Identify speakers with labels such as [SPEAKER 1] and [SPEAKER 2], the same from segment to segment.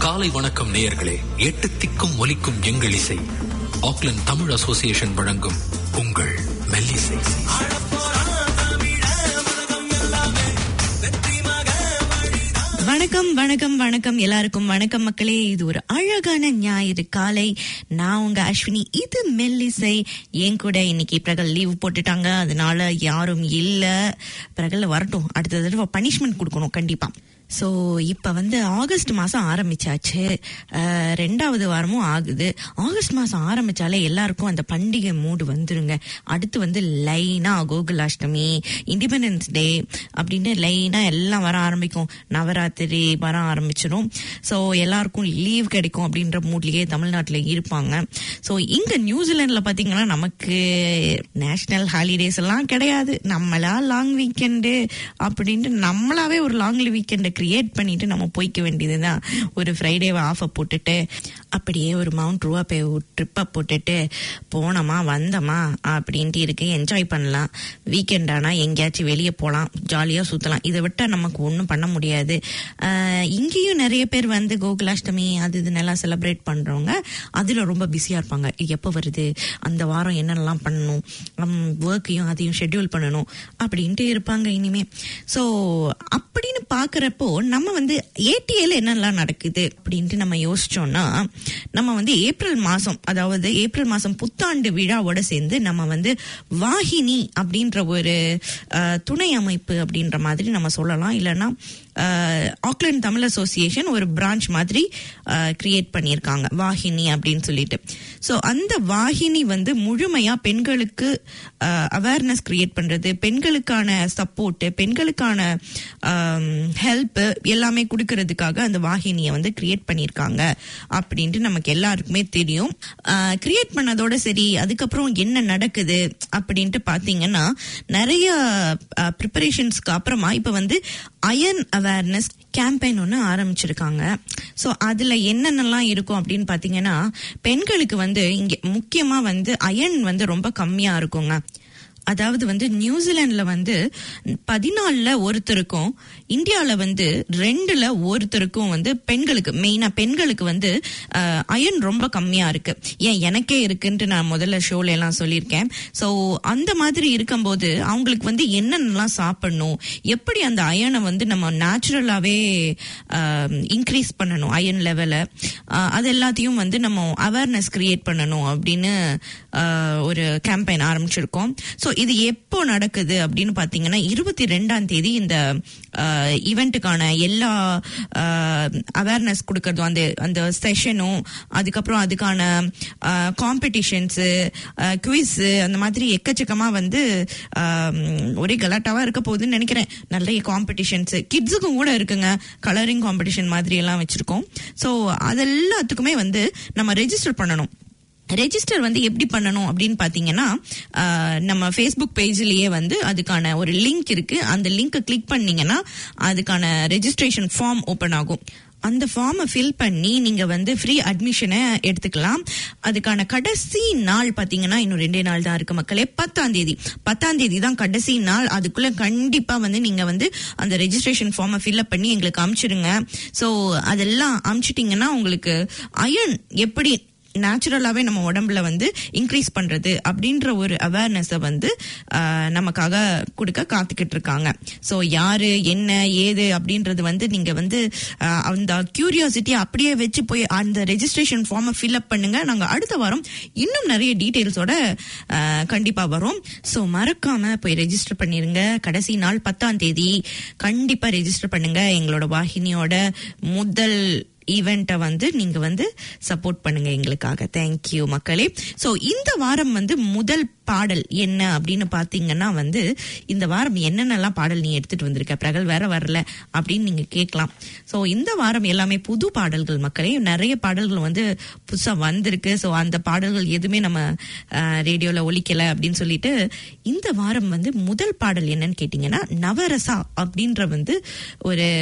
[SPEAKER 1] காலை வணக்கம் நேயர்களே எட்டு திக்கும் ஒலிக்கும் எங்கள் இசை ஆக்லண்ட் தமிழ் அசோசியேஷன் வழங்கும் உங்கள் மெல்லிசை
[SPEAKER 2] வணக்கம் வணக்கம் வணக்கம் எல்லாருக்கும் வணக்கம் மக்களே இது ஒரு அழகான ஞாயிறு காலை நான் உங்க அஸ்வினி இது மெல்லிசை என் கூட இன்னைக்கு பிரகல் லீவ் போட்டுட்டாங்க அதனால யாரும் இல்ல பிரகல்ல வரட்டும் அடுத்த தடவை பனிஷ்மெண்ட் கொடுக்கணும் கண்டிப்பா ஸோ இப்போ வந்து ஆகஸ்ட் மாதம் ஆரம்பிச்சாச்சு அஹ், ரெண்டாவது வாரமும் ஆகுது ஆகஸ்ட் மாதம் ஆரம்பிச்சாலே எல்லாருக்கும் அந்த பண்டிகை மூடு வந்துருங்க அடுத்து வந்து லைனாக கோகுலாஷ்டமி இண்டிபெண்டன்ஸ் டே அப்படின்னு லைனாக எல்லாம் வர ஆரம்பிக்கும் நவராத்திரி வர ஆரம்பிச்சிடும் ஸோ எல்லாருக்கும் லீவ் கிடைக்கும் அப்படின்ற மூட்லேயே தமிழ்நாட்டில் இருப்பாங்க ஸோ இங்கே நியூசிலாண்டில் பார்த்தீங்கன்னா நமக்கு நேஷ்னல் ஹாலிடேஸ் எல்லாம் கிடையாது நம்மளா லாங் வீக்கெண்டு அப்படின்ட்டு நம்மளாவே ஒரு லாங் வீக்கெண்டை கிரியேட் பண்ணிட்டு நம்ம போய்க்க வேண்டியதுதான் ஒரு ஃப்ரைடேவை ஆஃபை போட்டுட்டு அப்படியே ஒரு மவுண்ட் ரூவா போய் ட்ரிப்பை போட்டுட்டு போனோமா வந்தோமா அப்படின்ட்டு இருக்கு என்ஜாய் பண்ணலாம் வீக்கெண்ட் ஆனால் எங்கேயாச்சும் வெளியே போகலாம் ஜாலியாக சுற்றலாம் இதை விட்டால் நமக்கு ஒன்றும் பண்ண முடியாது ஆஹ் இங்கேயும் நிறைய பேர் வந்து கோகுலாஷ்டமி அது இதுன்னெல்லாம் செலிப்ரேட் பண்ணுறவங்க அதில் ரொம்ப பிஸியாக இருப்பாங்க எப்போ வருது அந்த வாரம் என்னென்னலாம் பண்ணணும் ஒர்க்கையும் அதையும் ஷெட்யூல் பண்ணணும் அப்படின்ட்டு இருப்பாங்க இனிமே ஸோ அப்படின்னு பார்க்குறப்போ நம்ம வந்து ஏடிஏல என்னெல்லாம் நடக்குது அப்படின்ட்டு நம்ம யோசிச்சோம்னா நம்ம வந்து ஏப்ரல் மாதம் அதாவது ஏப்ரல் மாதம் புத்தாண்டு விழாவோட சேர்ந்து நம்ம வந்து வாகினி அப்படின்ற ஒரு அஹ், துணை அமைப்பு அப்படின்ற மாதிரி நம்ம சொல்லலாம் இல்லைன்னா அஹ், ஆக்லாந்து தமிழ் அசோசியேஷன் ஒரு பிரான்ச் மாதிரி கிரியேட் பண்ணியிருக்காங்க வாகினி அப்படின்னு சொல்லிட்டு ஸோ அந்த வாகினி வந்து முழுமையா பெண்களுக்கு அவேர்னஸ் கிரியேட் பண்றது பெண்களுக்கான சப்போர்ட் பெண்களுக்கான ஹெல்ப் எல்லாமே கொடுக்கறதுக்காக அந்த வாகினியை வந்து கிரியேட் பண்ணியிருக்காங்க அப்படின்ட்டு நமக்கு எல்லாருக்குமே தெரியும் கிரியேட் பண்ணதோட சரி அதுக்கப்புறம் என்ன நடக்குது அப்படின்ட்டு பார்த்தீங்கன்னா நிறைய ப்ரிப்பரேஷன்ஸ்க்கு அப்புறமா இப்போ வந்து அயன் அவேர்னஸ் கேம்பெயின் ஒன்று ஆரம்பிச்சிருக்காங்க ஸோ அதில் என்னென்னலாம் இருக்கும் அப்படின்னு பார்த்தீங்கன்னா பெண்களுக்கு வந்து இங்கே முக்கியமாக வந்து அயன் வந்து ரொம்ப கம்மியாக இருக்குங்க அதாவது வந்து நியூசிலாந்துல வந்து பதினாலுல ஒருத்தருக்கும் இந்தியாவில் வந்து ரெண்டுல ஒருத்தருக்கும் வந்து பெண்களுக்கு மெயினா பெண்களுக்கு வந்து அயன் ரொம்ப கம்மியா இருக்கு ஏன் எனக்கே இருக்குன்ட்டு நான் முதல்ல ஷோல எல்லாம் சொல்லியிருக்கேன் ஸோ அந்த மாதிரி இருக்கும்போது அவங்களுக்கு வந்து என்னென்னலாம் சாப்பிடணும் எப்படி அந்த அயனை வந்து நம்ம நேச்சுரலாவே இன்க்ரீஸ் பண்ணணும் அயன் லெவலை அது எல்லாத்தையும் வந்து நம்ம அவேர்னஸ் கிரியேட் பண்ணணும் அப்படின்னு ஆஹ், ஒரு கேம்பெயின் ஆரம்பிச்சிருக்கோம் ஸோ இது எப்போ நடக்குது அப்படின்னு பார்த்தீங்கன்னா இருபத்தி ரெண்டாம் தேதி இந்த ஈவெண்ட்டுக்கான எல்லா அவேர்னஸ் கொடுக்கறதும் அந்த அந்த செஷனும் அதுக்கப்புறம் அதுக்கான காம்படிஷன்ஸு குவிஸ் அந்த மாதிரி எக்கச்சக்கமா வந்து ஆஹ், ஒரே கலாட்டாவா இருக்க போகுதுன்னு நினைக்கிறேன் நிறைய காம்படிஷன்ஸ் கிட்ஸுக்கும் கூட இருக்குங்க கலரிங் காம்படிஷன் மாதிரி எல்லாம் வச்சிருக்கோம் ஸோ அதெல்லாத்துக்குமே வந்து நம்ம ரெஜிஸ்டர் பண்ணணும் ரெஜிஸ்டர் வந்து எப்படி பண்ணணும் அப்படின்னு பார்த்தீங்கன்னா ஆஹ், நம்ம ஃபேஸ்புக் பேஜ்லயே வந்து அதுக்கான ஒரு லிங்க் இருக்கு அந்த லிங்கை கிளிக் பண்ணீங்கன்னா அதுக்கான ரெஜிஸ்ட்ரேஷன் ஃபார்ம் ஓப்பன் ஆகும் அந்த ஃபார்மை ஃபில் பண்ணி நீங்க வந்து ஃப்ரீ அட்மிஷனை எடுத்துக்கலாம் அதுக்கான கடைசி நாள் பாத்தீங்கன்னா இன்னும் ரெண்டே நாள் தான் இருக்கு மக்களே பத்தாம் தேதி பத்தாம் தேதி தான் கடைசி நாள் அதுக்குள்ள கண்டிப்பா வந்து நீங்க வந்து அந்த ரெஜிஸ்ட்ரேஷன் ஃபார்மை ஃபில்அப் பண்ணி எங்களுக்கு அனுப்பிச்சிடுங்க ஸோ அதெல்லாம் அனுப்பிச்சிட்டிங்கன்னா உங்களுக்கு அயன் எப்படி நேச்சுரலாவே நம்ம உடம்புல வந்து இன்க்ரீஸ் பண்றது அப்படின்ற ஒரு அவேர்னஸை வந்து ஆஹ், நமக்காக கொடுக்க காத்துக்கிட்டு இருக்காங்க ஸோ யாரு என்ன ஏது அப்படின்றது வந்து நீங்க வந்து ஆஹ், அந்த கியூரியாசிட்டி அப்படியே வச்சு போய் அந்த ரெஜிஸ்ட்ரேஷன் ஃபார்மை ஃபில்அப் பண்ணுங்க நாங்க அடுத்த வாரம் இன்னும் நிறைய டீட்டெயில்ஸோட கண்டிப்பா வரும் ஸோ மறக்காம போய் ரெஜிஸ்டர் பண்ணிருங்க கடைசி நாள் பத்தாம் தேதி கண்டிப்பா ரெஜிஸ்டர் பண்ணுங்க எங்களோட வாகினியோட முதல் ஈவெண்ட்டை வந்து நீங்க வந்து சப்போர்ட் பண்ணுங்க எங்களுக்காக தேங்க்யூ மக்களே ஸோ இந்த வாரம் வந்து முதல் பாடல் என்ன அப்படின்னு பாத்தீங்கன்னா வந்து இந்த வாரம் என்னென்னலாம் பாடல் நீ எடுத்துட்டு வந்திருக்க பிரகல் வேற வரல அப்படின்னு நீங்க கேட்கலாம் ஸோ இந்த வாரம் எல்லாமே புது பாடல்கள் மக்களே நிறைய பாடல்கள் வந்து புதுசா வந்திருக்கு ஸோ அந்த பாடல்கள் எதுவுமே நம்ம ரேடியோல ஒலிக்கல அப்படின்னு சொல்லிட்டு இந்த வாரம் வந்து முதல் பாடல் என்னன்னு கேட்டீங்கன்னா நவரசா அப்படின்ற வந்து ஒரு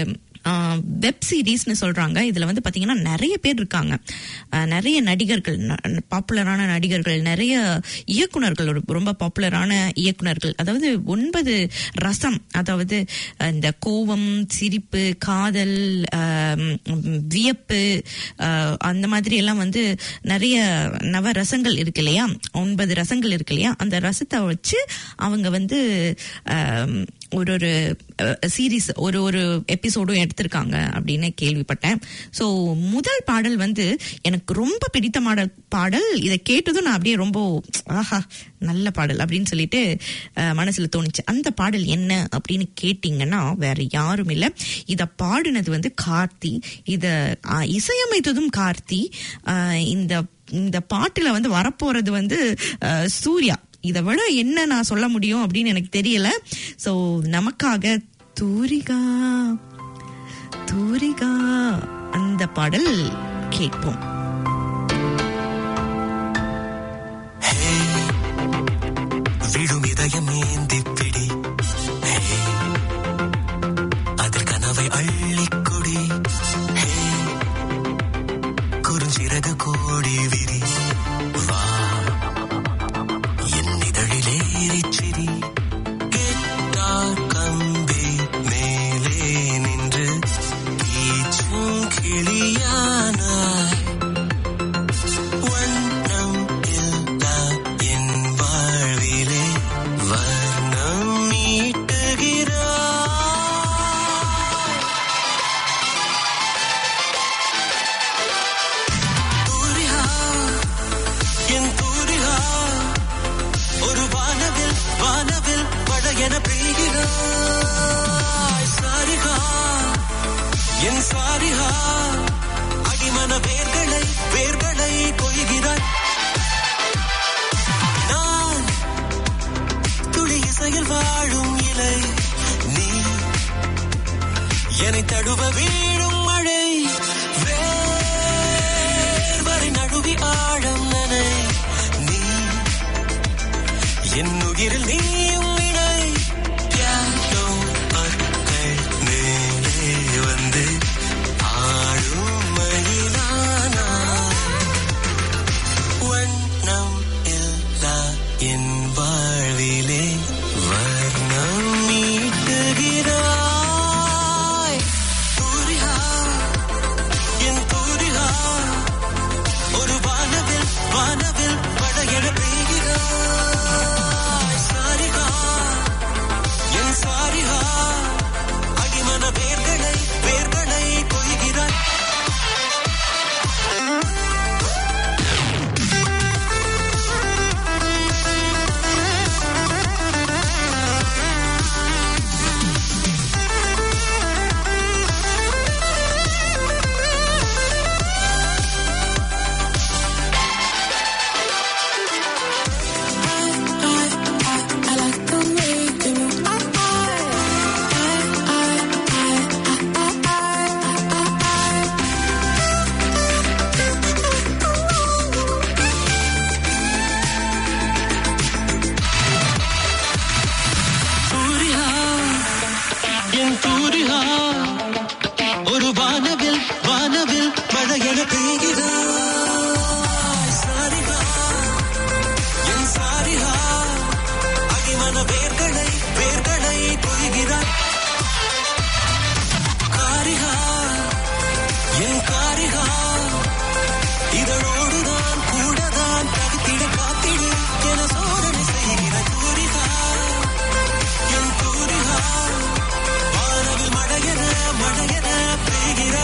[SPEAKER 2] வெப் சீரிஸ்னு சொல்றாங்க இதுல வந்து பாத்தீங்கன்னா நிறைய பேர் இருக்காங்க ஆஹ் நிறைய நடிகர்கள் பாப்புலரான நடிகர்கள் நிறைய இயக்குனர்கள் ஒரு ரொம்ப பாப்புலரான இயக்குனர்கள் அதாவது ஒன்பது ரசம் அதாவது அஹ், இந்த கோவம் சிரிப்பு காதல் ஆம், வியப்பு ஆஹ், அந்த மாதிரி எல்லாம் வந்து நிறைய நவ ரசங்கள் இருக்கு இல்லையா ஒன்பது ரசங்கள் இருக்கு இல்லையா அந்த ரசத்தை வச்சு அவங்க வந்து ஆம், ஒரு ஒரு சீரீஸ் ஒரு ஒரு எபிசோடும் எடுத்திருக்காங்க அப்படின்னு கேள்விப்பட்டேன் ஸோ முதல் பாடல் வந்து எனக்கு ரொம்ப பிடித்த மாடல் பாடல் இதை கேட்டதும் நான் அப்படியே ரொம்ப ஆஹா நல்ல பாடல் அப்படின்னு சொல்லிட்டு அஹ், மனசுல தோணுச்சு அந்த பாடல் என்ன அப்படின்னு கேட்டிங்கன்னா வேற யாரும் இல்லை இத பாடினது வந்து கார்த்தி இத அஹ், இசையமைத்ததும் கார்த்தி அஹ், இந்த இந்த பாட்டுல வந்து வரப்போறது வந்து அஹ், சூர்யா இதை விட என்ன நான் சொல்ல முடியும் அப்படின்னு எனக்கு தெரியல சோ நமக்காக தூரிகா தூரிகா அந்த பாடல் கேட்போம்
[SPEAKER 3] விழும் இதயம் ஏந்தி பிடி ஹே, அதில் கனவை அள்ளிக்குடி ஹே, குறுஞ்சிறகு கோடி விரி வா என் இதழிலே சிரி கேட்டார் கம்பி மேலே நின்று கீச்சும் கிளியானாய் வண்ணம் இல்லா என் வாழ்விலே வர்ணம் நீட்டுகிறாய் தூரிகா என் தூரிகா ஒரு வானவில் வானவில் படையென பெய்கிறாய் சாரிகா என் சாரிகா அடிமன வேர்களை வேர்களை கொய்கிறாய் நான் துளி இசையில் வாழும் இலை நீ என்னை தழுவ வீழும் மழை வேர்வரை நழுவி ஆழம் நனை நீ என் உயிரில் நீயும் இணை பியானோ பற்கள் மேலே வந்து ஆடும் மயிலானா வண்ணம் இல்லா என் வாழ்விலே வர்ணம் நீட்டுகிறாய் தூரிகா என் தூரிகா ஒரு வானவில் வானவில் படையென பெய்கிறாய் சாரிகா என் சாரிகா அடிமன வேர்களை வேர்களை கொய்கிறாய் சூரியா என் தூரியா ஒரு வானவில் வானவில் மழையென பெய்கிறாய் சாரிகா என் சாரிகா அடிமன வேர்களை வேர்களை கொய்கிறாய் காரிகா என் காரிகா இதழோடுதான் கூடதான் தகுத்திட காத்திடு என சோதனை செய்கிற தூரிகா என் தூரிகா வானவில் மழையென மழையென பெய்கிற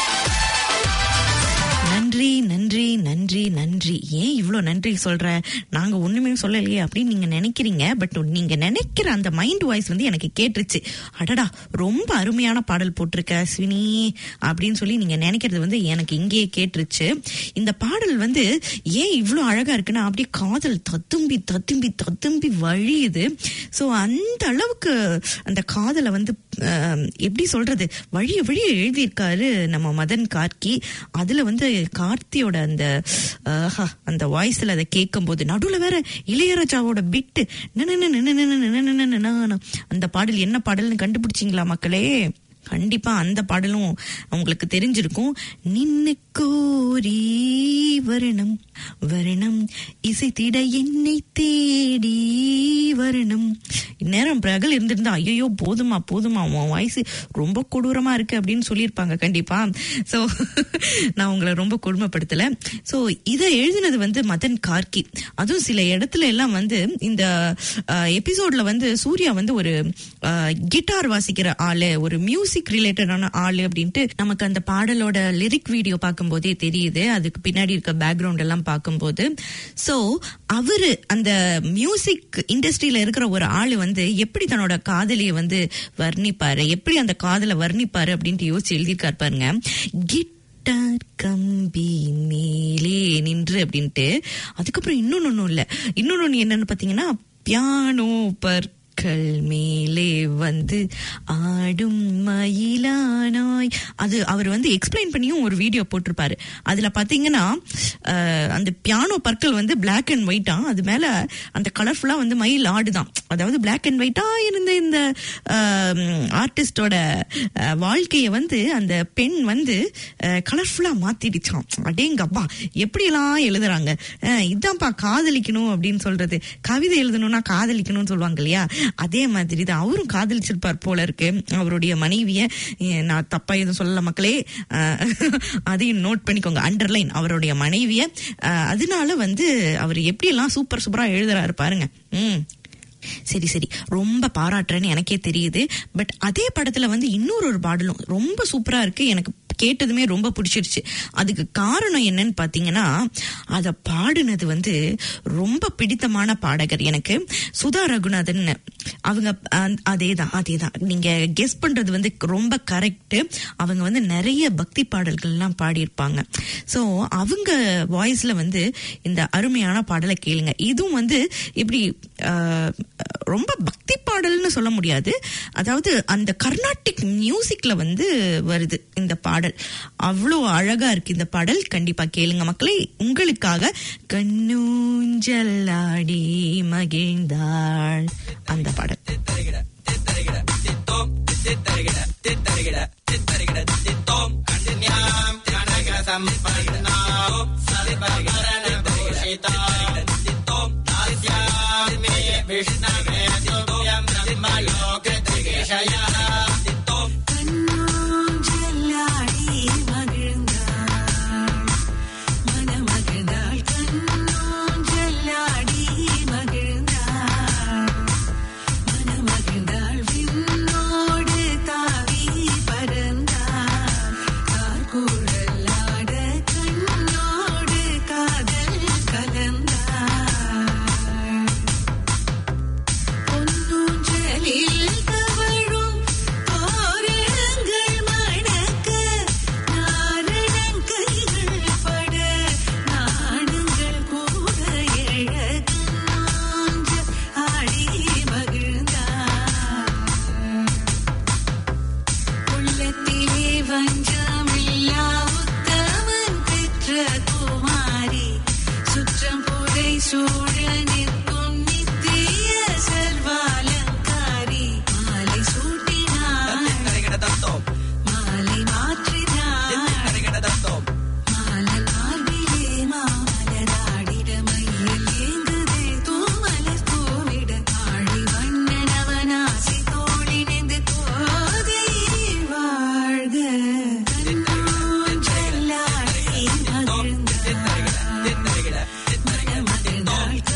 [SPEAKER 2] நன்றி நன்றி நன்றி நன்றி ஏன் இவ்ளோ நன்றி சொல்ற நாங்க ஒண்ணுமே சொல்லலையே அப்படின்னு நீங்க நினைக்கிறீங்க பட் நீங்க நினைக்கிற அந்த மைண்ட் வாய்ஸ் வந்து எனக்கு கேட்டுருச்சு அடடா ரொம்ப அருமையான பாடல் போட்டிருக்க ஸ்வினி அப்படின்னு சொல்லி நீங்க நினைக்கிறது வந்து எனக்கு இங்கேயே கேட்டுருச்சு இந்த பாடல் வந்து ஏன் இவ்ளோ அழகா இருக்குன்னா அப்படியே காதல் தத்தும்பி தத்தும்பி தத்தும்பி வழியுது சோ அந்த அளவுக்கு அந்த காதலை வந்து அஹ், எப்படி சொல்றது வழிய வழிய எழுதியிருக்காரு நம்ம மதன் கார்கி அதுல வந்து கார்த்தியோட அந்த ஆஹா, அந்த வாய்ஸ்ல அதை கேட்கும் போது நடுவுல வேற இளையராஜாவோட பிட்டு அந்த பாடல் என்ன பாடல்னு கண்டுபிடிச்சீங்களா மக்களே கண்டிப்பா அந்த பாடலும் உங்களுக்கு தெரிஞ்சிருக்கும் நின்னு கோரி வரணும் வரணும் இசைத்திட என்னை தேடி வரணும் இந்நேரம் பிரகல் இருந்திருந்தா ஐயோ போதுமா போதுமா உன் வயசு ரொம்ப கொடூரமா இருக்கு அப்படின்னு சொல்லியிருப்பாங்க கண்டிப்பா சோ நான் உங்களை ரொம்ப கொடுமைப்படுத்தல சோ இதை எழுதினது வந்து மதன் கார்கி அதுவும் சில இடத்துல எல்லாம் வந்து இந்த எபிசோட்ல வந்து சூர்யா வந்து ஒரு கிட்டார் வாசிக்கிற ஆளு ஒரு மியூசிக் ரிலேட்டடான ஆளு அப்படின்ட்டு நமக்கு அந்த பாடலோட லிரிக் வீடியோ பார்க்கும்போதே தெரியுது அதுக்கு பின்னாடி இருக்க பேக்ரவுண்ட் எல்லாம் பார்க்கும்போது சோ அவரு அந்த மியூசிக் இண்டஸ்ட்ரியில இருக்கிற ஒரு ஆளு வந்து எப்படி தன்னோட காதலிய வந்து வர்ணிப்பாரு எப்படி அந்த காதலை வர்ணிப்பாரு அப்படின்ட்டு யோசிச்சு எழுதியிருக்காரு பாருங்க கிட்டார் கம்பி மேலே நின்று அப்படின்ட்டு அதுக்கப்புறம் இன்னொன்னு ஒண்ணும் இல்ல இன்னொன்னு என்னன்னு பாத்தீங்கன்னா பியானோ பர் கல் மேலே வந்து ஆடும் மயிலானாய் அது அவர் வந்து எக்ஸ்பிளைன் பண்ணியும் ஒரு வீடியோ போட்டிருப்பாரு அதுல பாத்தீங்கன்னா அஹ், அந்த பியானோ பற்கள் வந்து பிளாக் அண்ட் ஒயிட்டா அது மேல அந்த கலர்ஃபுல்லா வந்து மயில் ஆடுதான் அதாவது பிளாக் அண்ட் ஒயிட்டா இருந்த இந்த ஆர்டிஸ்டோட வாழ்க்கைய வந்து அந்த பெண் வந்து கலர்ஃபுல்லா மாத்திடுச்சான் அடேங்கப்பா எப்படியெல்லாம் எழுதுறாங்க அஹ், இதான்ப்பா காதலிக்கணும் அப்படின்னு சொல்றது கவிதை எழுதணும்னா காதலிக்கணும்னு சொல்லுவாங்க இல்லையா அதே மாதிரி தான் அவரும் காதலிச்சிருப்பார் போல இருக்கு அவருடைய மனைவிய அஹ், நான் தப்பா எதுவும் சொல்லல மக்களே அஹ், அதையும் நோட் பண்ணிக்கோங்க அண்டர்லைன் அவருடைய மனைவிய அஹ், அதனால வந்து அவர் எப்படி எல்லாம் சூப்பர் சூப்பரா எழுதுறாரு பாருங்க ம் சரி சரி ரொம்ப பாராட்டுறேன்னு எனக்கே தெரியுது பட் அதே படத்துல வந்து இன்னொரு ஒரு பாடலும் ரொம்ப சூப்பரா இருக்கு எனக்கு கேட்டதுமே ரொம்ப பிடிச்சிருச்சு அதுக்கு காரணம் என்னன்னு பாத்தீங்கன்னா அத பாடுனது வந்து ரொம்ப பிடித்தமான பாடகர் எனக்கு சுதா ரகுநாதன் அவங்க அதேதான் அதேதான் நீங்க கெஸ் பண்றது வந்து ரொம்ப கரெக்ட் அவங்க வந்து நிறைய பக்தி பாடல்கள்லாம் பாடியிருப்பாங்க சோ அவங்க வாய்ஸ்ல வந்து இந்த அருமையான பாடலை கேளுங்க இதுவும் வந்து இப்படி ஆஹ், ரொம்ப பக்தி பாடல்னு சொல்ல முடியாது அதாவது அந்த கர்நாடிக் மியூசிக்ல வந்து வருது இந்த பாடல் அவ்வளோ அழகா இருக்கு இந்த பாடல் கண்டிப்பா கேளுங்க மக்களே உங்களுக்காக கண்ணூஞ்சல்லாடி மகிழ்ந்தாள் அந்த பாடல்
[SPEAKER 4] கண்ணூஞ்செல்லாடி மகிழ்ந்தாள் மனமகிழ்ந்தாள் கண்ணூஞ்செல்லாடி மகிழ்ந்தாள் மனமகிழ்ந்தாள் விண்ணோடு தாவி பறந்தாள் கார்குழலாட கண்ணோடு காதல் கலந்தாள் பொன்னூஞ்சலில் தவழும் தோரணங்கள் மணக்க நாரணன் கைகள் பட நாடுங்கள் கூட எழ கண்ணூஞ்சல் ஆடி மகிழ்ந்தார் உள்ளத்திலே வஞ்சமில்லா உத்தமன் பெற்ற குமாரி சுற்றம் புரை சூழ நிற்கும் நித்திய சர்வாலங்காரி மாலை சூட்டினாள் மாலை மாற்றினாள் மாலன் மார்பிலே மாமலராடிட மயில் ஏங்குதே தூமலர் தூவிட ஆழி வண்ணனவனாசி தோழிணைந்து தோதை வாழ்க கண்ணூஞ்செல்லாடி மகிழ்ந்தாள் மனமகிழ்ந்தாள்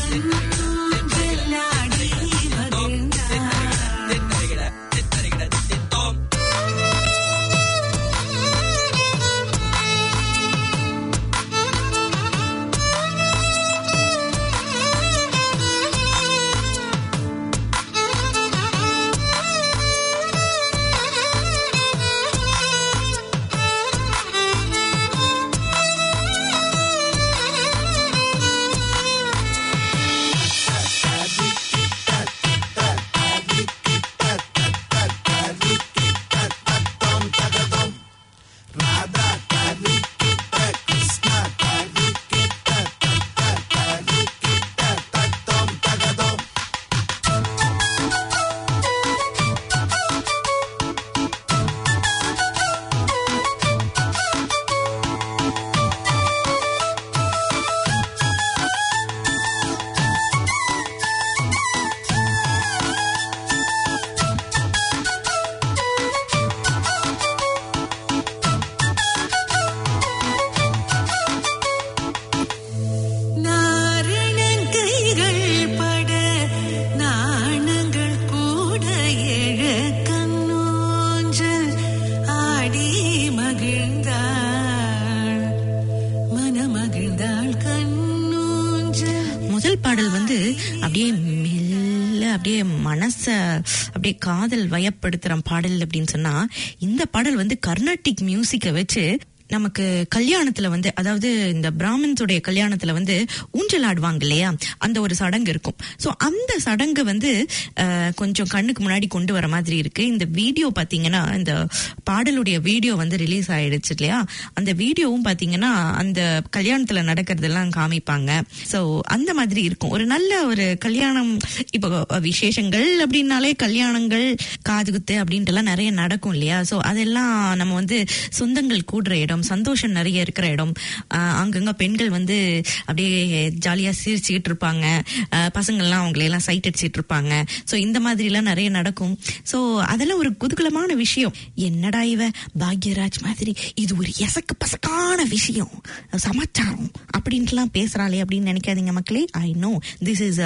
[SPEAKER 2] அப்படியே மனச அப்படியே காதல் வயப்படுத்துற பாடல் அப்படின்னு சொன்னா இந்த பாடல் வந்து கர்நாடிக் மியூசிக்கை வச்சு நமக்கு கல்யாணத்துல வந்து அதாவது இந்த பிராமின்ஸுடைய கல்யாணத்துல வந்து ஊஞ்சல் ஆடுவாங்க இல்லையா அந்த ஒரு சடங்கு இருக்கும் சோ அந்த சடங்கு வந்து அஹ், கொஞ்சம் கண்ணுக்கு முன்னாடி கொண்டு வர மாதிரி இருக்கு இந்த வீடியோ பாத்தீங்கன்னா இந்த பாடலுடைய வீடியோ வந்து ரிலீஸ் ஆயிடுச்சு இல்லையா அந்த வீடியோவும் பாத்தீங்கன்னா அந்த கல்யாணத்துல நடக்கிறதெல்லாம் காமிப்பாங்க சோ அந்த மாதிரி இருக்கும் ஒரு நல்ல ஒரு கல்யாணம் இப்போ விசேஷங்கள் அப்படின்னாலே கல்யாணங்கள் காதுகுத்து அப்படின்ட்டு எல்லாம் நிறைய நடக்கும் இல்லையா சோ அதெல்லாம் நம்ம வந்து சொந்தங்கள் கூடுற இடம் சந்தோஷம் நிறைய இருக்கிற இடம் ஆஹ் அங்கங்க பெண்கள் வந்து அப்படியே ஜாலியா சிரிச்சுக்கிட்டு இருப்பாங்க ஆஹ் பசங்கள்லாம் அவங்களை எல்லாம் சைட் அடிச்சிட்டு இருப்பாங்க சோ இந்த மாதிரி எல்லாம் நிறைய நடக்கும் சோ அதெல்லாம் ஒரு குதூகலமான விஷயம் என்னடா இவ பாக்யராஜ் மாதிரி இது ஒரு எசக்கு பசக்கான விஷயம் சமாச்சாரம் அப்படின்ட்டுலாம் பேசுறாளே அப்படின்னு நினைக்காதீங்க மக்களே I know this is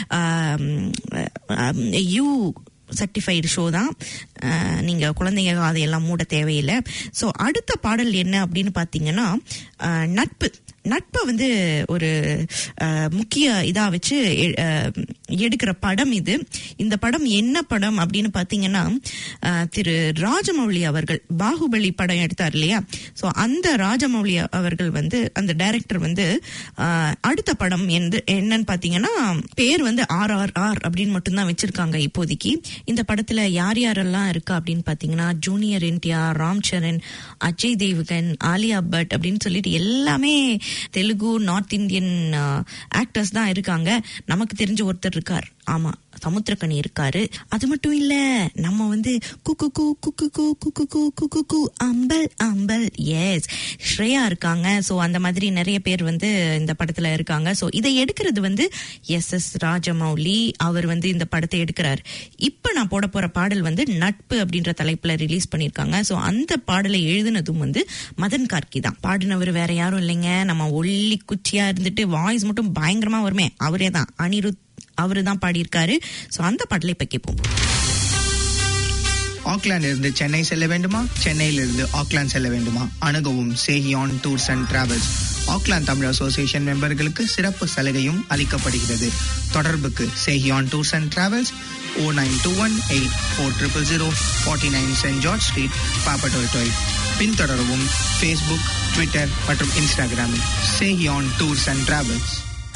[SPEAKER 2] you certified show தான் அஹ், நீங்க குழந்தைங்க அதையெல்லாம் மூட தேவையில்லை ஸோ அடுத்த பாடல் என்ன அப்படின்னு பார்த்தீங்கன்னா அஹ், நட்பு நட்பை வந்து ஒரு அஹ், முக்கிய இதா வச்சு எ- அஹ், எடுக்கிற படம் இது இந்த படம் என்ன படம் அப்படின்னு பார்த்தீங்கன்னா அஹ், திரு ராஜமௌழி அவர்கள் பாகுபலி படம் எடுத்தார் இல்லையா ஸோ அந்த ராஜமௌழி அவர்கள் வந்து அந்த டைரக்டர் வந்து அஹ், அடுத்த படம் எந்த என்னன்னு பார்த்தீங்கன்னா பேர் வந்து ஆர் ஆர் ஆர் அப்படின்னு மட்டும்தான் வச்சிருக்காங்க இப்போதைக்கு இந்த படத்துல யார் யாரெல்லாம் இருக்கா அப்படின்னு பார்த்தீங்கன்னா ஜூனியர் என்டிஆர் ராம் சரண் அஜய் தேவ்கன் ஆலியா பட் அப்படின்னு சொல்லிட்டு எல்லாமே தெலுங்கு நார்த் இந்தியன் ஆக்டர்ஸ் தான் இருக்காங்க நமக்கு தெரிஞ்ச ஒருத்தர் இருக்கார் ஆமா சமுத்திரக்கனி இருக்காரு அது மட்டும் இல்ல நம்ம வந்து குக்கு கு குக்கு கு குக்கு கு குக்கு கு அம்பல் அம்பல் எஸ் ஸ்ரேயா இருக்காங்க சோ அந்த மாதிரி நிறைய பேர் வந்து இந்த படத்துல இருக்காங்க சோ இதை எடுக்கிறது வந்து எஸ் எஸ் ராஜமௌலி அவர் வந்து இந்த படத்தை எடுக்கிறார் இப்ப நான் போட போற பாடல் வந்து நட்பு அப்படின்ற தலைப்புல ரிலீஸ் பண்ணிருக்காங்க சோ அந்த பாடலை எழுதினதும் வந்து மதன் கார்கி தான் பாடினவர் வேற யாரும் இல்லைங்க நம்ம ஒல்லி குச்சியா இருந்துட்டு வாய்ஸ் மட்டும் பயங்கரமா வருமே அவரே தான் அனிருத் அவரு தான் பாடியிருக்காரு சோ அந்த பாடலை இப்ப கேட்போம்
[SPEAKER 5] ஆக்லாந்து இருந்து சென்னை செல்ல வேண்டுமா சென்னையிலிருந்து ஆக்லாந்து செல்ல வேண்டுமா அணுகவும் சேஹியான் tours and travels Auckland Tamil association மெம்பர்களுக்கு சிறப்பு சலுகையும் அளிக்கப்படுகிறது தொடர்புக்கு சேஹியான் tours and travels O nine two one eight four triple zero forty nine Saint George Street Papatoetoe பின்தொடரவும் ஃபேஸ்புக் ட்விட்டர் மற்றும் இன்ஸ்டாகிராமில் சேஹியான் டூர்ஸ் அண்ட் டிராவல்ஸ்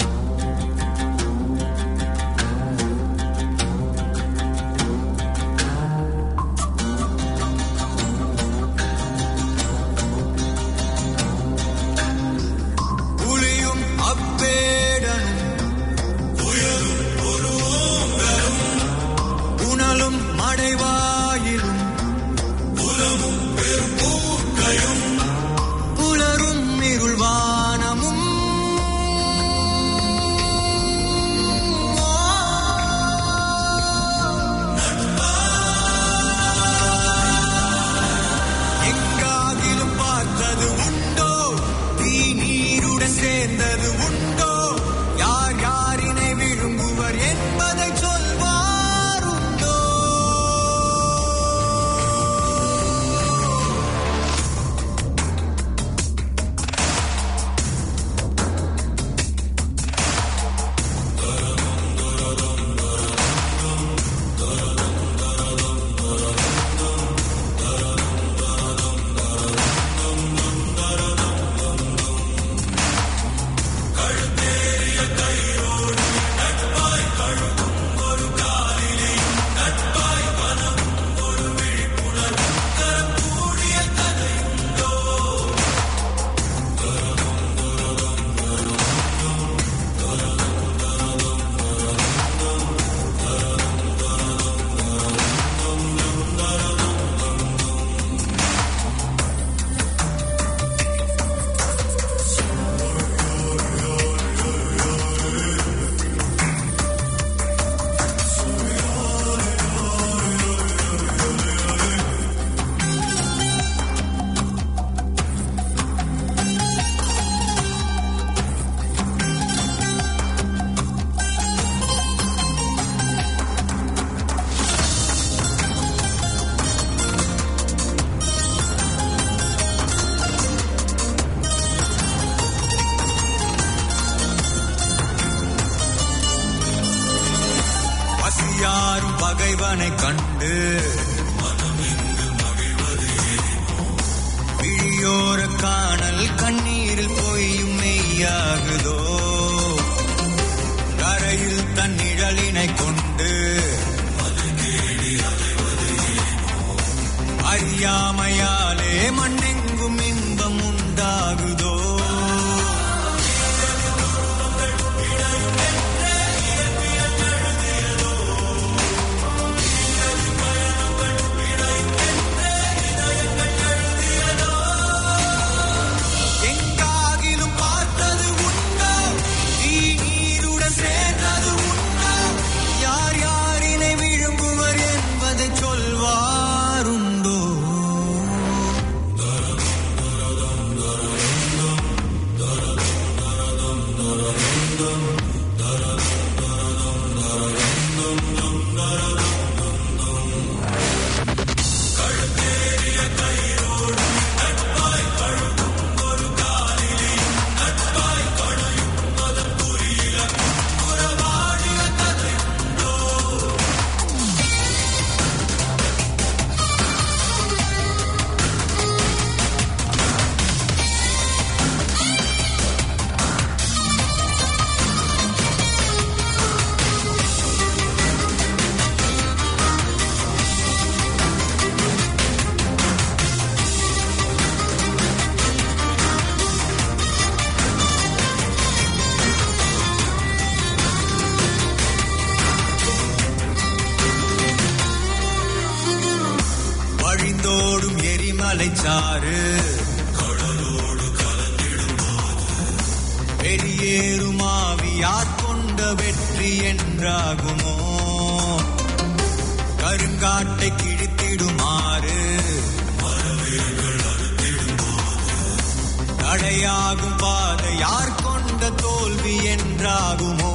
[SPEAKER 3] புலியும் அப்பேடனும் புனலும் மடைவாயிலும் புலரும் இருள்வானமும் காணல் கண்ணீரில் பொய்யும் மெய்யாகுதோ கரையில் தன் நிழலினை கொண்டு அறியாமையாலே மண்ணெங்கும் இன்பம் உண்டாகுதோ எங்காகிலும் பார்த்தது உண்டோ தீ நீருடன் சேர்ந்தது உண்டோ யார் யாரினை விழுங்குவர் என்பதை சொல்வாருண்டோ வழிந்தோடும் எரிமலை சாறு கடலோடு கலந்திடும் வெளியேறும் ஆவியார் கொண்ட வெற்றி என்றாகுமோ கருங்காட்டை கிழித்திடுமாறு தடையாகும் பாதை யார் கொண்ட தோல்வி என்றாகுமோ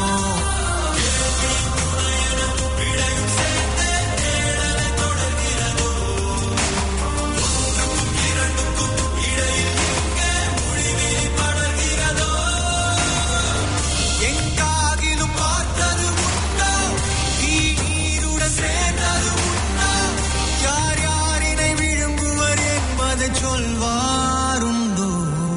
[SPEAKER 3] எங்காகிலும் பார்த்தது உண்டோ தீ நீருடன் சேர்ந்தது உண்டோ யார் யாரினை விழுங்குவர் என்பதை சொல்வாருண்டோ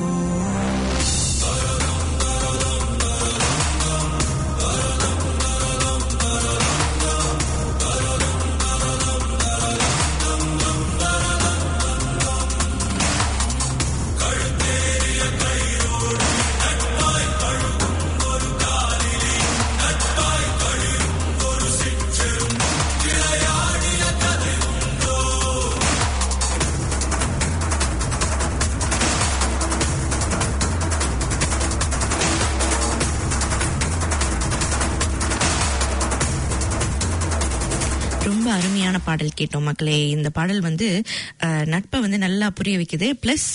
[SPEAKER 2] ரொம்ப அருமையான பாடல் கேட்டோம் மக்களே இந்த பாடல் வந்து அஹ், நட்பை வந்து நல்லா புரிய வைக்குது பிளஸ்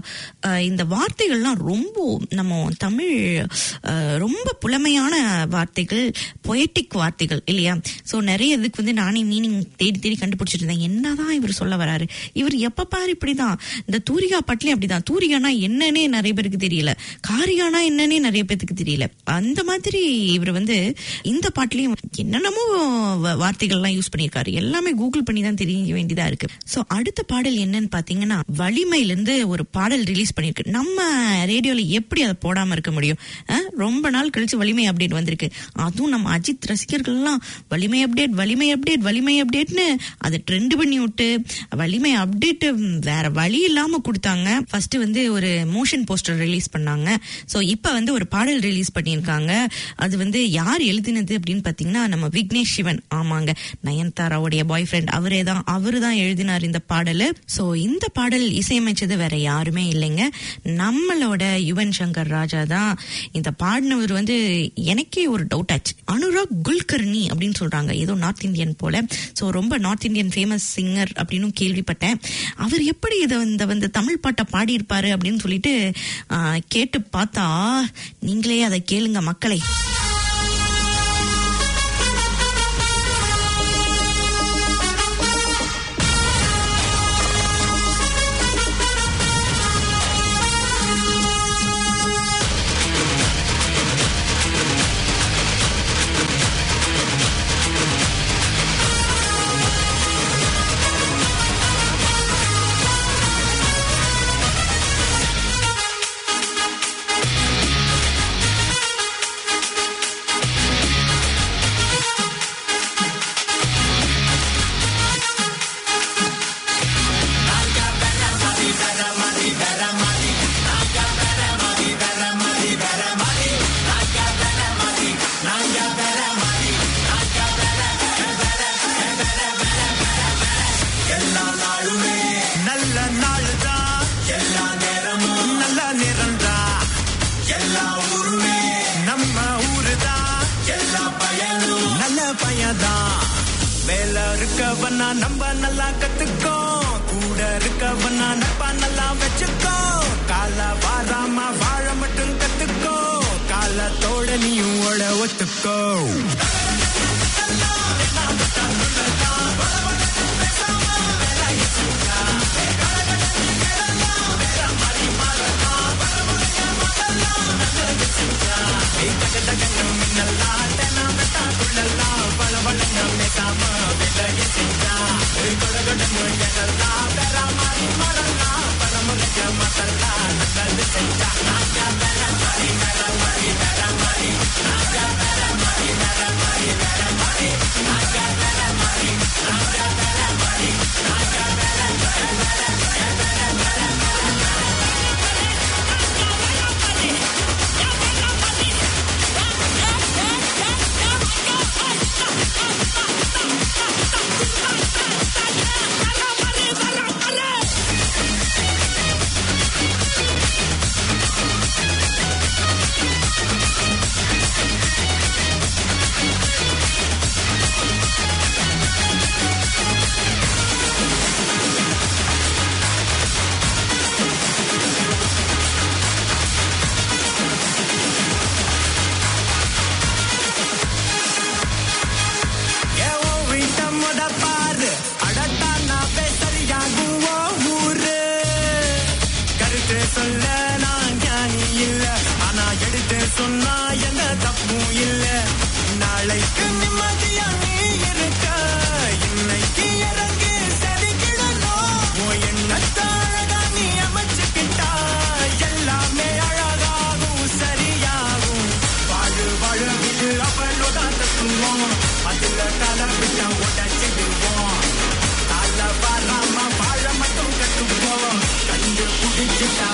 [SPEAKER 2] இந்த வார்த்தைகள்லாம் ரொம்ப நம்ம தமிழ் அஹ், ரொம்ப புலமையான வார்த்தைகள் பொயட்டிக் வார்த்தைகள் இல்லையா ஸோ நிறைய இதுக்கு வந்து நானே மீனிங் தேடி தேடி கண்டுபிடிச்சிட்டு இருந்தேன் என்னதான் இவர் சொல்ல வராரு இவர் எப்ப பாரு இப்படிதான் இந்த தூரிகா பாட்டிலையும் அப்படிதான் தூரிகானா என்னன்னே நிறைய பேருக்கு தெரியல காரியானா என்னன்னே நிறைய பேருக்கு தெரியல அந்த மாதிரி இவர் வந்து இந்த பாட்டுலயும் என்னென்னமோ வ- வார்த்தைகள்லாம் யூஸ் பண்ணியிருக்காரு எல்லாமே கூகுள் பண்ணி தான் தெரிய வேண்டியதா இருக்கு சோ அடுத்த பாடல் என்னன்னு பாத்தீங்கன்னா வலிமையில இருந்து ஒரு பாடல் ரிலீஸ் பண்ணிருக்கு நம்ம ரேடியோல எப்படி அதை போடாம இருக்க முடியும் அஹ்? ரொம்ப நாள் கழிச்சு வலிமை அப்டேட் வந்திருக்கு அதுவும் நம்ம அஜித் ரசிகர்கள் எல்லாம் வலிமை அப்டேட் வலிமை அப்டேட் வலிமை அப்டேட்னு அதை ட்ரெண்ட் பண்ணி விட்டு வலிமை அப்டேட் வேற வழி இல்லாம கொடுத்தாங்க ஃபர்ஸ்ட் வந்து ஒரு மோஷன் போஸ்டர் ரிலீஸ் பண்ணாங்க சோ இப்ப வந்து ஒரு பாடல் ரிலீஸ் பண்ணியிருக்காங்க அது வந்து யார் எழுதினது அப்படின்னு பாத்தீங்கன்னா நம்ம விக்னேஷ் சிவன் ஆமாங்க நயன்தாராவுடைய பாய் ஃப்ரெண்ட் அவரே தான் அவரு தான் எழுதினார் இந்த பாடல் சோ இந்த பாடல் இசையமைச்சது வேற யாருமே இல்லைங்க நம்மளோட யுவன் சங்கர் ராஜா தான் இந்த பாடினவர் வந்து எனக்கே ஒரு டவுட் ஆச்சு அனுராக் குல்கர்னி அப்படின்னு சொல்றாங்க ஏதோ நார்த் இந்தியன் போல சோ ரொம்ப நார்த் இந்தியன் ஃபேமஸ் சிங்கர் அப்படின்னு கேள்விப்பட்டேன் அவர் எப்படி இதை இந்த வந்து தமிழ் பாட்டை பாடியிருப்பாரு அப்படின்னு சொல்லிட்டு ஆ, கேட்டு பார்த்தா நீங்களே அதை கேளுங்க மக்களை
[SPEAKER 3] இருக்கவனா நம்ம நல்லா கத்துக்கோ கூட இருக்கவனா நட்பா நல்லா வச்சுக்கோ கால வாராம வாழ மட்டும் கத்துக்கோ காலத்தோட நீயும் ஓட ஒத்துக்கோ சொல்ல நான் ஞானி இல்ல ஆனா எடுத்து சொன்னா எந்த தப்பும் இல்ல நாளைக்கு நிம்மதியா நீ இருக்க இன்னைக்கு இறங்கி செதுக்கிடணும் உன் எண்ணத்தை அழகா நீ அமைச்சுக்கிட்டா எல்லாமே அழகாகும் சரியாகும் வாழு வாழவில் அவளோட தத்துவம் அதுல தலை விட்டா உடச்சிடுவோம் தல வராம வாழ மட்டும் கட்டுவோம் கண்டு பிடிச்சிட்டா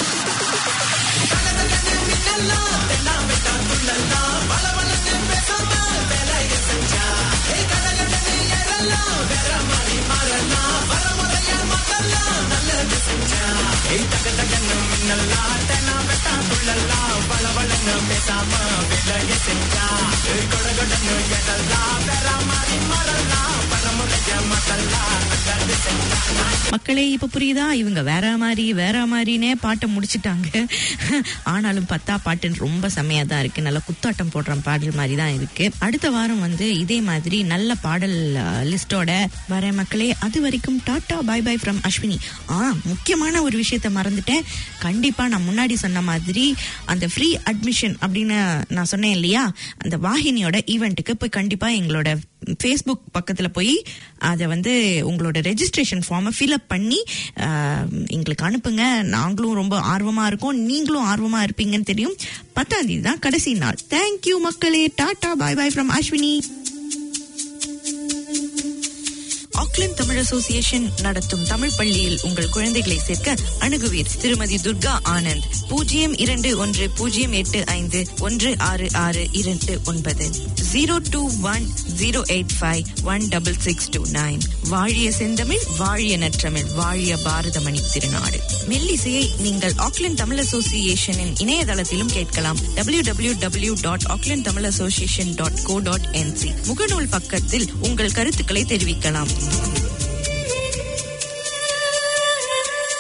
[SPEAKER 2] மக்களே இப்ப புரியுதா இவங்க வேற மாதிரி வேற மாதிரினே பாட்டை முடிச்சிட்டாங்க ஆனாலும் பத்தா பாட்டுன்னு ரொம்ப செமையா தான் இருக்கு நல்ல குத்தாட்டம் போடுற பாடல் மாதிரி தான் இருக்கு அடுத்த வாரம் வந்து இதே மாதிரி நல்ல பாடல் லிஸ்டோட வர மக்களே அது வரைக்கும் tata bye bye from Ashwini ஆ முக்கியமான ஒரு விஷயத்த மறந்துட்டேன் கண்டிப்பா நான் முன்னாடி சொன்ன மாதிரி அந்த ஃப்ரீ அட்மிஷன் அப்படின்னு நான் சொன்னேன் இல்லையா அந்த வாகினியோட ஈவெண்ட்டுக்கு போய் கண்டிப்பா எங்களோட ஃபேஸ்புக் பக்கத்துல போய் அதை வந்து உங்களோட ரெஜிஸ்ட்ரேஷன் ஃபார்மை ஃபில்அப் பண்ணி ஆஹ், எங்களுக்கு அனுப்புங்க நாங்களும் ரொம்ப ஆர்வமா இருக்கோம் நீங்களும் ஆர்வமா இருப்பீங்கன்னு தெரியும் பத்தாம் தேதி தான் கடைசி நாள் தேங்க்யூ மக்களே tata bye bye from Ashwini Auckland Tamil association நடத்தும் தமிழ் பள்ளியில் உங்கள் குழந்தைகளை சேர்க்க அணுகுவீர் திருமதி துர்கா ஆனந்த் பூஜ்ஜியம் இரண்டு ஒன்று பூஜ்ஜியம் எட்டு ஐந்து ஒன்று ஆறு ஆறு இரண்டு ஒன்பது zero two one zero eight five one double six two nine வாழிய செந்தமிழ் வாழிய நற்றமிழ் வாழிய பாரதமணி திருநாடு மெல்லிசையை நீங்கள் ஆக்லாந்து தமிழ் அசோசியேஷனின் இணையதளத்திலும் கேட்கலாம் W W W dot Auckland Tamil association dot co dot NZ முகநூல் பக்கத்தில் உங்கள் கருத்துக்களை தெரிவிக்கலாம்